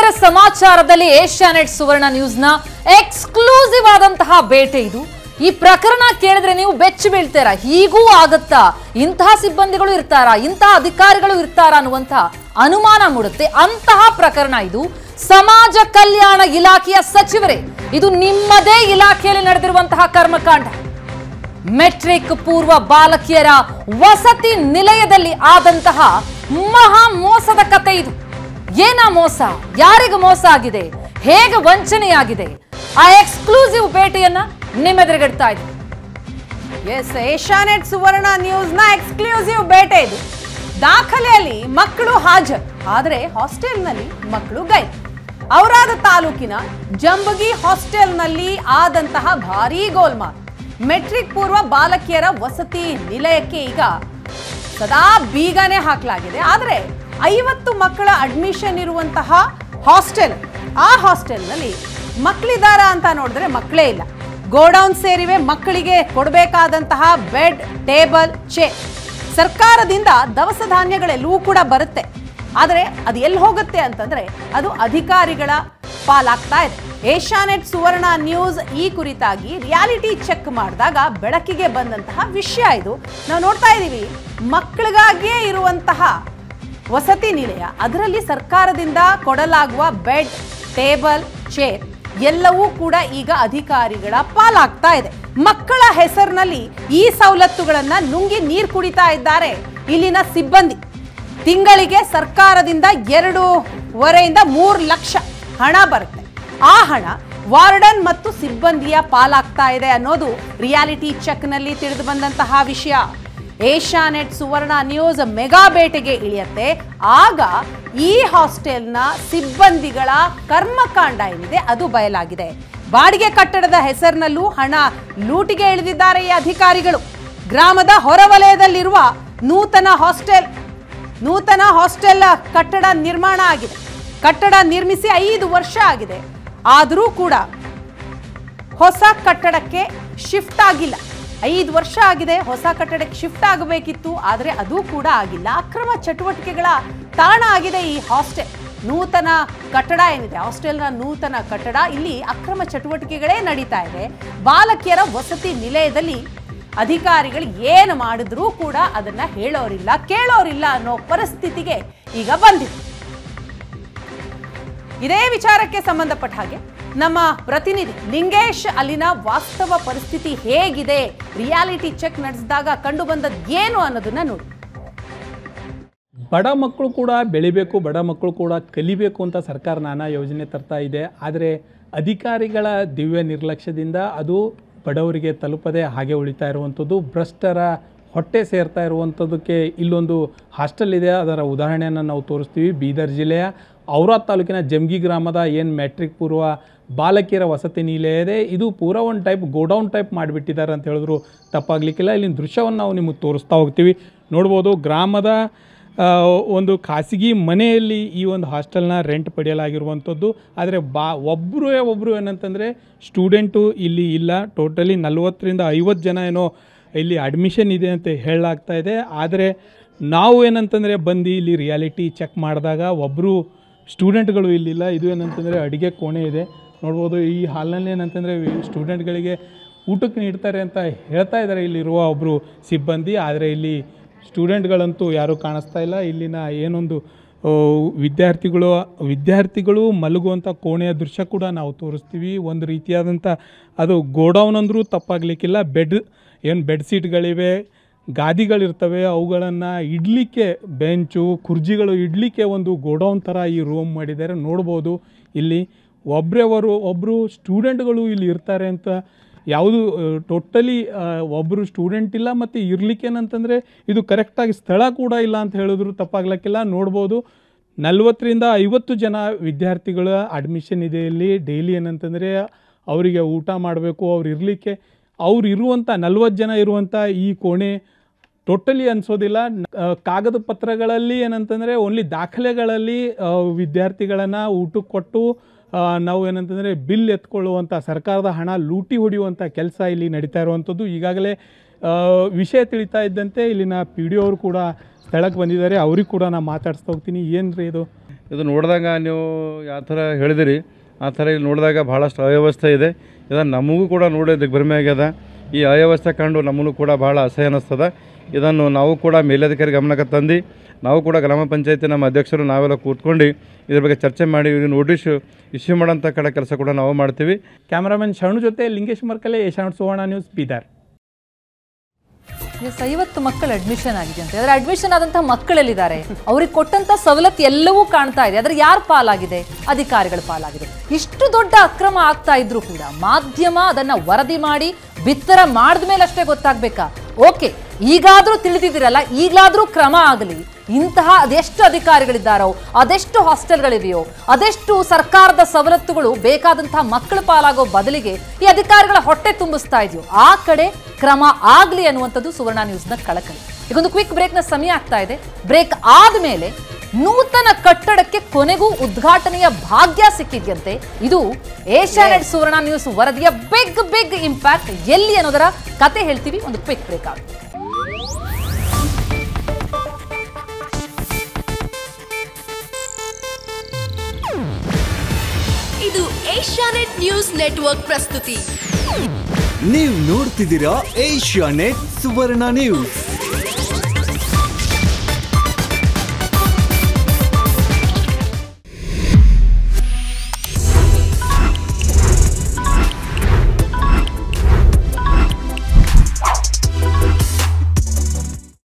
ಸಮಾಚಾರದಲ್ಲಿ Asianet ಸುವರ್ಣ ನ್ಯೂಸ್ನ exclusive ಆದಂತಹ ಬೇಟೆ ಇದು ಈ ಪ್ರಕರಣ ಕೇಳಿದ್ರೆ ನೀವು ಬೆಚ್ಚಿ ಬೀಳ್ತೀರಾ ಹೀಗೂ ಆಗತ್ತಾ ಇಂತಹ ಸಿಬ್ಬಂದಿಗಳು ಇರ್ತಾರಾ ಇಂತಹ ಅಧಿಕಾರಿಗಳು ಇರ್ತಾರಾ ಅನ್ನುವಂತಹ ಅನುಮಾನ ಮೂಡುತ್ತೆ ಅಂತಹ ಪ್ರಕರಣ ಇದು ಸಮಾಜ ಕಲ್ಯಾಣ ಇಲಾಖೆಯ ಸಚಿವರೇ ಇದು ನಿಮ್ಮದೇ ಇಲಾಖೆಯಲ್ಲಿ ನಡೆದಿರುವಂತಹ ಕರ್ಮಕಾಂಡ ಮೆಟ್ರಿಕ್ ಪೂರ್ವ ಬಾಲಕಿಯರ ವಸತಿ ನಿಲಯದಲ್ಲಿ ಆದಂತಹ ಮಹಾ ಮೋಸದ ಕತೆ ಇದು ಏನ ಮೋಸ ಯಾರಿಗೆ ಮೋಸ ಆಗಿದೆ ಹೇಗೆ ವಂಚನೆಯಾಗಿದೆ ಆ ಎಕ್ಸ್ಕ್ಲೂಸಿವ್ ಭೇಟಿಯನ್ನ ನಿಮ್ಮೆದುರುಗಿಡ್ತಾ ಇದ್ದೀವಿ ಎಸ್ ಏಷ್ಯಾನೆಟ್ ಸುವರ್ಣ ನ್ಯೂಸ್ ನ ಎಕ್ಸ್ಕ್ಲೂಸಿವ್ ಬೇಟೆ ಇದು ದಾಖಲೆಯಲ್ಲಿ ಮಕ್ಕಳು ಹಾಜರು ಆದರೆ ಹಾಸ್ಟೆಲ್ನಲ್ಲಿ ಮಕ್ಕಳು ಗೈರು ಔರಾದ ತಾಲೂಕಿನ ಜಂಬಗಿ ಹಾಸ್ಟೆಲ್ನಲ್ಲಿ ಆದಂತಹ ಭಾರೀ ಗೋಲ್ಮಾಲ್ ಮೆಟ್ರಿಕ್ ಪೂರ್ವ ಬಾಲಕಿಯರ ವಸತಿ ನಿಲಯಕ್ಕೆ ಈಗ ಸದಾ ಬೀಗನೆ ಹಾಕಲಾಗಿದೆ ಆದರೆ ಐವತ್ತು ಮಕ್ಕಳ ಅಡ್ಮಿಷನ್ ಇರುವಂತಹ ಹಾಸ್ಟೆಲ್ ಆ ಹಾಸ್ಟೆಲ್ನಲ್ಲಿ ಮಕ್ಕಳಿದಾರ ಅಂತ ನೋಡಿದ್ರೆ ಮಕ್ಕಳೇ ಇಲ್ಲ ಗೋಡೌನ್ ಸೇರಿವೆ ಮಕ್ಕಳಿಗೆ ಕೊಡಬೇಕಾದಂತಹ ಬೆಡ್ ಟೇಬಲ್ ಚೇರ್ ಸರ್ಕಾರದಿಂದ ದವಸ ಧಾನ್ಯಗಳೆಲ್ಲವೂ ಕೂಡ ಬರುತ್ತೆ ಆದರೆ ಅದು ಎಲ್ಲಿ ಹೋಗುತ್ತೆ ಅಂತಂದ್ರೆ ಅದು ಅಧಿಕಾರಿಗಳ ಪಾಲಾಗ್ತಾ ಇದೆ ಏಷ್ಯಾನೆಟ್ ಸುವರ್ಣ ನ್ಯೂಸ್ ಈ ಕುರಿತಾಗಿ ರಿಯಾಲಿಟಿ ಚೆಕ್ ಮಾಡಿದಾಗ ಬೆಳಕಿಗೆ ಬಂದಂತಹ ವಿಷಯ ಇದು ನಾವು ನೋಡ್ತಾ ಇದ್ದೀವಿ ಮಕ್ಕಳಿಗಾಗಿಯೇ ಇರುವಂತಹ ವಸತಿ ನಿಲಯ ಅದರಲ್ಲಿ ಸರ್ಕಾರದಿಂದ ಕೊಡಲಾಗುವ ಬೆಡ್ ಟೇಬಲ್ ಚೇರ್ ಎಲ್ಲವೂ ಕೂಡ ಈಗ ಅಧಿಕಾರಿಗಳ ಪಾಲಾಗ್ತಾ ಇದೆ ಮಕ್ಕಳ ಹೆಸರಿನಲ್ಲಿ ಈ ಸವಲತ್ತುಗಳನ್ನ ನುಂಗಿ ನೀರು ಕುಡಿತಾ ಇದ್ದಾರೆ ಇಲ್ಲಿನ ಸಿಬ್ಬಂದಿ ತಿಂಗಳಿಗೆ ಸರ್ಕಾರದಿಂದ ಎರಡೂವರೆಯಿಂದ ಮೂರು ಲಕ್ಷ ಹಣ ಬರುತ್ತೆ ಆ ಹಣ ವಾರ್ಡನ್ ಮತ್ತು ಸಿಬ್ಬಂದಿಯ ಪಾಲಾಗ್ತಾ ಇದೆ ಅನ್ನೋದು ರಿಯಾಲಿಟಿ ಚೆಕ್ನಲ್ಲಿ ತಿಳಿದು ಬಂದಂತಹ ವಿಷಯ ಏಷ್ಯಾನೆಟ್ ಸುವರ್ಣ ನ್ಯೂಸ್ ಮೆಗಾ ಬೇಟೆಗೆ ಇಳಿಯತ್ತೆ ಆಗ ಈ ಹಾಸ್ಟೆಲ್ನ ಸಿಬ್ಬಂದಿಗಳ ಕರ್ಮಕಾಂಡ ಏನಿದೆ ಅದು ಬಯಲಾಗಿದೆ ಬಾಡಿಗೆ ಕಟ್ಟಡದ ಹೆಸರಿನಲ್ಲೂ ಹಣ ಲೂಟಿಗೆ ಇಳಿದಿದ್ದಾರೆ ಈ ಅಧಿಕಾರಿಗಳು ಗ್ರಾಮದ ಹೊರವಲಯದಲ್ಲಿರುವ ನೂತನ ಹಾಸ್ಟೆಲ್ ನೂತನ ಹಾಸ್ಟೆಲ್ ಕಟ್ಟಡ ನಿರ್ಮಾಣ ಆಗಿದೆ ಕಟ್ಟಡ ನಿರ್ಮಿಸಿ ಐದು ವರ್ಷ ಆಗಿದೆ ಆದರೂ ಕೂಡ ಹೊಸ ಕಟ್ಟಡಕ್ಕೆ ಶಿಫ್ಟ್ ಆಗಿಲ್ಲ ಐದು ವರ್ಷ ಆಗಿದೆ ಹೊಸ ಕಟ್ಟಡಕ್ಕೆ ಶಿಫ್ಟ್ ಆಗಬೇಕಿತ್ತು ಆದರೆ ಅದು ಕೂಡ ಆಗಿಲ್ಲ ಅಕ್ರಮ ಚಟುವಟಿಕೆಗಳ ತಾಣ ಆಗಿದೆ ಈ ಹಾಸ್ಟೆಲ್ ನೂತನ ಕಟ್ಟಡ ಏನಿದೆ ಹಾಸ್ಟೆಲ್ನ ನೂತನ ಕಟ್ಟಡ ಇಲ್ಲಿ ಅಕ್ರಮ ಚಟುವಟಿಕೆಗಳೇ ನಡೀತಾ ಇದೆ ಬಾಲಕಿಯರ ವಸತಿ ನಿಲಯದಲ್ಲಿ ಅಧಿಕಾರಿಗಳು ಏನು ಮಾಡಿದ್ರೂ ಕೂಡ ಅದನ್ನ ಹೇಳೋರಿಲ್ಲ ಕೇಳೋರಿಲ್ಲ ಅನ್ನೋ ಪರಿಸ್ಥಿತಿಗೆ ಈಗ ಬಂದಿದೆ ಇದೇ ವಿಚಾರಕ್ಕೆ ಸಂಬಂಧಪಟ್ಟ ಹಾಗೆ ನಮ್ಮ ಪ್ರತಿನಿಧಿ ಲಿಂಗೇಶ್ ಅಲ್ಲಿನ ವಾಸ್ತವ ಪರಿಸ್ಥಿತಿ ಹೇಗಿದೆ ರಿಯಾಲಿಟಿ ಚೆಕ್ ನಡೆಸಿದಾಗ ಕಂಡು ಬಂದದ್ದು ಏನು ಅನ್ನೋದನ್ನ ನೋಡಿ ಬಡ ಮಕ್ಕಳು ಕೂಡ ಬೆಳಿಬೇಕು ಬಡ ಮಕ್ಕಳು ಕೂಡ ಕಲಿಬೇಕು ಅಂತ ಸರ್ಕಾರ ನಾನಾ ಯೋಜನೆ ತರ್ತಾ ಇದೆ ಆದರೆ ಅಧಿಕಾರಿಗಳ ದಿವ್ಯ ನಿರ್ಲಕ್ಷ್ಯದಿಂದ ಅದು ಬಡವರಿಗೆ ತಲುಪದೆ ಹಾಗೆ ಉಳಿತಾ ಇರುವಂಥದ್ದು ಭ್ರಷ್ಟರ ಹೊಟ್ಟೆ ಸೇರ್ತಾ ಇರುವಂಥದ್ದಕ್ಕೆ ಇಲ್ಲೊಂದು ಹಾಸ್ಟೆಲ್ ಇದೆ ಅದರ ಉದಾಹರಣೆಯನ್ನು ನಾವು ತೋರಿಸ್ತೀವಿ ಬೀದರ್ ಜಿಲ್ಲೆಯ ಔರಾದ್ ತಾಲೂಕಿನ ಜಮ್ಗಿ ಗ್ರಾಮದ ಏನು ಮ್ಯಾಟ್ರಿಕ್ ಪೂರ್ವ ಬಾಲಕಿಯರ ವಸತಿ ನಿಲಯ ಇದೆ ಇದು ಪೂರ ಒಂದು ಟೈಪ್ ಗೋಡೌನ್ ಟೈಪ್ ಮಾಡಿಬಿಟ್ಟಿದ್ದಾರೆ ಅಂತ ಹೇಳಿದ್ರು ತಪ್ಪಾಗಲಿಕ್ಕಿಲ್ಲ ಇಲ್ಲಿನ ದೃಶ್ಯವನ್ನು ನಾವು ನಿಮಗೆ ತೋರಿಸ್ತಾ ಹೋಗ್ತೀವಿ ನೋಡ್ಬೋದು ಗ್ರಾಮದ ಆ, ಒಂದು ಖಾಸಗಿ ಮನೆಯಲ್ಲಿ ಈ ಒಂದು ಹಾಸ್ಟೆಲ್ನ ರೆಂಟ್ ಪಡೆಯಲಾಗಿರುವಂಥದ್ದು ಆದರೆ ಬಾ ಒಬ್ಬರು ಒಬ್ಬರು ಏನಂತಂದರೆ ಸ್ಟೂಡೆಂಟು ಇಲ್ಲಿ ಇಲ್ಲ ಟೋಟಲಿ ನಲ್ವತ್ತರಿಂದ ಐವತ್ತು ಜನ ಏನೋ ಇಲ್ಲಿ ಅಡ್ಮಿಷನ್ ಇದೆ ಅಂತ ಹೇಳಲಾಗ್ತಾ ಇದೆ ಆದರೆ ನಾವು ಏನಂತಂದರೆ ಬಂದು ಇಲ್ಲಿ ರಿಯಾಲಿಟಿ ಚೆಕ್ ಮಾಡಿದಾಗ ಒಬ್ಬರು ಸ್ಟೂಡೆಂಟ್ಗಳು ಇಲ್ಲಿಲ್ಲ ಇದು ಏನಂತಂದರೆ ಅಡುಗೆ ಕೋಣೆ ಇದೆ ನೋಡ್ಬೋದು ಈ ಹಾಲ್ನಲ್ಲಿ ಏನಂತಂದರೆ ಸ್ಟೂಡೆಂಟ್ಗಳಿಗೆ ಊಟಕ್ಕೆ ನೀಡ್ತಾರೆ ಅಂತ ಹೇಳ್ತಾ ಇದ್ದಾರೆ ಇಲ್ಲಿರುವ ಒಬ್ಬರು ಸಿಬ್ಬಂದಿ ಆದರೆ ಇಲ್ಲಿ ಸ್ಟೂಡೆಂಟ್ಗಳಂತೂ ಯಾರೂ ಕಾಣಿಸ್ತಾ ಇಲ್ಲ ಇಲ್ಲಿನ ಏನೊಂದು ಆ, ವಿದ್ಯಾರ್ಥಿಗಳು ವಿದ್ಯಾರ್ಥಿಗಳು ಮಲಗುವಂಥ ಕೋಣೆಯ ದೃಶ್ಯ ಕೂಡ ನಾವು ತೋರಿಸ್ತೀವಿ ಒಂದು ರೀತಿಯಾದಂಥ ಅದು ಗೋಡೌನ್ ಅಂದರೂ ತಪ್ಪಾಗಲಿಕ್ಕಿಲ್ಲ ಬೆಡ್ ಏನು ಬೆಡ್ ಸೀಟ್ಗಳಿವೆ ಗಾದಿಗಳಿರ್ತವೆ ಅವುಗಳನ್ನು ಇಡಲಿಕ್ಕೆ ಬೆಂಚು ಕುರ್ಜಿಗಳು ಇಡಲಿಕ್ಕೆ ಒಂದು ಗೋಡೌನ್ ಥರ ಈ ರೂಮ್ ಮಾಡಿದ್ದಾರೆ ನೋಡ್ಬೋದು ಇಲ್ಲಿ ಒಬ್ಬರವರು ಒಬ್ಬರು ಸ್ಟೂಡೆಂಟ್ಗಳು ಇಲ್ಲಿ ಇರ್ತಾರೆ ಅಂತ ಯಾವುದು ಟೋಟಲಿ ಒಬ್ಬರು ಸ್ಟೂಡೆಂಟ್ ಇಲ್ಲ ಮತ್ತು ಇರ್ಲಿಕ್ಕೆ ಏನಂತಂದರೆ ಇದು ಕರೆಕ್ಟಾಗಿ ಸ್ಥಳ ಕೂಡ ಇಲ್ಲ ಅಂತ ಹೇಳಿದ್ರು ತಪ್ಪಾಗ್ಲಿಕ್ಕಿಲ್ಲ ನೋಡ್ಬೋದು ನಲ್ವತ್ತರಿಂದ ಐವತ್ತು ಜನ ವಿದ್ಯಾರ್ಥಿಗಳ ಅಡ್ಮಿಷನ್ ಇದೆ ಇಲ್ಲಿ ಡೈಲಿ ಏನಂತಂದರೆ ಅವರಿಗೆ ಊಟ ಮಾಡಬೇಕು ಅವ್ರು ಇರಲಿಕ್ಕೆ ಅವ್ರು ಇರುವಂಥ ನಲ್ವತ್ತು ಜನ ಇರುವಂಥ ಈ ಕೋಣೆ ಟೋಟಲಿ ಅನಿಸೋದಿಲ್ಲ ಕಾಗದ ಪತ್ರಗಳಲ್ಲಿ ಏನಂತಂದರೆ ಓನ್ಲಿ ದಾಖಲೆಗಳಲ್ಲಿ ಆ, ವಿದ್ಯಾರ್ಥಿಗಳನ್ನು ಊಟಕ್ಕೆ ಕೊಟ್ಟು ಆ, ನಾವು ಏನಂತಂದರೆ ಬಿಲ್ ಎತ್ಕೊಳ್ಳುವಂಥ ಸರ್ಕಾರದ ಹಣ ಲೂಟಿ ಹೊಡೆಯುವಂಥ ಕೆಲಸ ಇಲ್ಲಿ ನಡೀತಾ ಇರುವಂಥದ್ದು ಈಗಾಗಲೇ ಆ, ವಿಷಯ ತಿಳಿತಾ ಇದ್ದಂತೆ ಇಲ್ಲಿನ ಪಿ ಡಿ ಅವರು ಕೂಡ ಸ್ಥಳಕ್ಕೆ ಬಂದಿದ್ದಾರೆ ಅವ್ರಿಗೆ ಕೂಡ ನಾನು ಮಾತಾಡಿಸ್ತಾ ಹೋಗ್ತೀನಿ ಏನು ರೀ ಇದು ಇದು ನೋಡಿದಾಗ ನೀವು ಯಾವ ಥರ ಹೇಳಿದಿರಿ ಆ ಥರ ಇಲ್ಲಿ ನೋಡಿದಾಗ ಭಾಳಷ್ಟು ಅವ್ಯವಸ್ಥೆ ಇದೆ ಇದನ್ನು ನಮಗೂ ಕೂಡ ನೋಡಿ ದಿಗ್ಭ್ರಮೆ ಆಗ್ಯದ ಈ ಅವ್ಯವಸ್ಥೆ ಕಂಡು ನಮಗೂ ಕೂಡ ಭಾಳ ಅಸಹ್ಯ ಅನ್ನಿಸ್ತದ ಇದನ್ನು ನಾವು ಕೂಡ ಮೇಲಧಿಕಾರಿ ಗಮನಕ್ಕೆ ತಂದು ನಾವು ಕೂಡ ಗ್ರಾಮ ಪಂಚಾಯತಿ ನಮ್ಮ ಅಧ್ಯಕ್ಷರು ನಾವೆಲ್ಲ ಕೂತ್ಕೊಂಡು ಇದ್ರ ಬಗ್ಗೆ ಚರ್ಚೆ ಮಾಡಿ ಇವ್ರಿಗೆ ನೋಟಿಸ್ ಇಶ್ಯೂ ಮಾಡೋಂಥ ಕಡೆ ಕೆಲಸ ಕೂಡ ನಾವು ಮಾಡ್ತೀವಿ ಕ್ಯಾಮರಾಮನ್ ಶರಣು ಜೊತೆ ಲಿಂಗೇಶ್ ಮರ್ಕಲೆ ಏಷ್ಯಾನೆಟ್ ಸುವರ್ಣ ನ್ಯೂಸ್ ಬೀದರ್ ಎಸ್ ಐವತ್ತು ಮಕ್ಕಳು ಅಡ್ಮಿಷನ್ ಆಗಿದೆ ಅಂತ ಅದರ ಅಡ್ಮಿಷನ್ ಆದಂತಹ ಮಕ್ಕಳಲ್ಲಿದ್ದಾರೆ ಅವ್ರಿಗೆ ಕೊಟ್ಟಂತ ಸವಲತ್ತು ಎಲ್ಲವೂ ಕಾಣ್ತಾ ಇದೆ ಆದ್ರೆ ಯಾರ ಪಾಲಾಗಿದೆ ಅಧಿಕಾರಿಗಳ ಪಾಲಾಗಿದೆ ಇಷ್ಟು ದೊಡ್ಡ ಅಕ್ರಮ ಆಗ್ತಾ ಇದ್ರು ಕೂಡ ಮಾಧ್ಯಮ ಅದನ್ನ ವರದಿ ಮಾಡಿ ಬಿತ್ತರ ಮಾಡಿದ ಮೇಲೆ ಅಷ್ಟೇ ಗೊತ್ತಾಗ್ಬೇಕಾ ಓಕೆ ಈಗಾದ್ರೂ ತಿಳಿದಿದ್ದೀರಲ್ಲ ಈಗಲಾದ್ರೂ ಕ್ರಮ ಆಗಲಿ ಇಂತಹ ಅದೆಷ್ಟು ಅಧಿಕಾರಿಗಳಿದ್ದಾರೋ ಅದೆಷ್ಟು ಹಾಸ್ಟೆಲ್ಗಳಿವೆಯೋ ಅದೆಷ್ಟು ಸರ್ಕಾರದ ಸವಲತ್ತುಗಳು ಬೇಕಾದಂತಹ ಮಕ್ಕಳ ಪಾಲಾಗೋ ಬದಲಿಗೆ ಈ ಅಧಿಕಾರಿಗಳ ಹೊಟ್ಟೆ ತುಂಬಿಸ್ತಾ ಇದೆಯೋ ಆ ಕಡೆ ಕ್ರಮ ಆಗ್ಲಿ ಅನ್ನುವಂಥದ್ದು ಸುವರ್ಣ ನ್ಯೂಸ್ನ ಕಳಕಳಿ ಈಗೊಂದು ಕ್ವಿಕ್ ಬ್ರೇಕ್ನ ಸಮಯ ಆಗ್ತಾ ಇದೆ ಬ್ರೇಕ್ ಆದ್ಮೇಲೆ ನೂತನ ಕಟ್ಟಡಕ್ಕೆ ಕೊನೆಗೂ ಉದ್ಘಾಟನೆಯ ಭಾಗ್ಯ ಸಿಕ್ಕಿದ್ಯಂತೆ ಇದು ಏಷ್ಯಾನೆಟ್ ಸುವರ್ಣ ನ್ಯೂಸ್ ವರದಿಯ ಬಿಗ್ ಬಿಗ್ ಇಂಪ್ಯಾಕ್ಟ್ ಎಲ್ಲಿ ಅನ್ನೋದರ ಕತೆ ಹೇಳ್ತೀವಿ ಒಂದು ಕ್ವಿಕ್ ಬ್ರೇಕ್ ಆಗುತ್ತೆ ಇದು ಏಷ್ಯಾನೆಟ್ ನ್ಯೂಸ್ ನೆಟ್ವರ್ಕ್ ಪ್ರಸ್ತುತಿ ನೀವು ನೋಡ್ತಿದ್ದೀರಾ ಏಷ್ಯಾ ನೆಟ್ ಸುವರ್ಣ ನ್ಯೂಸ್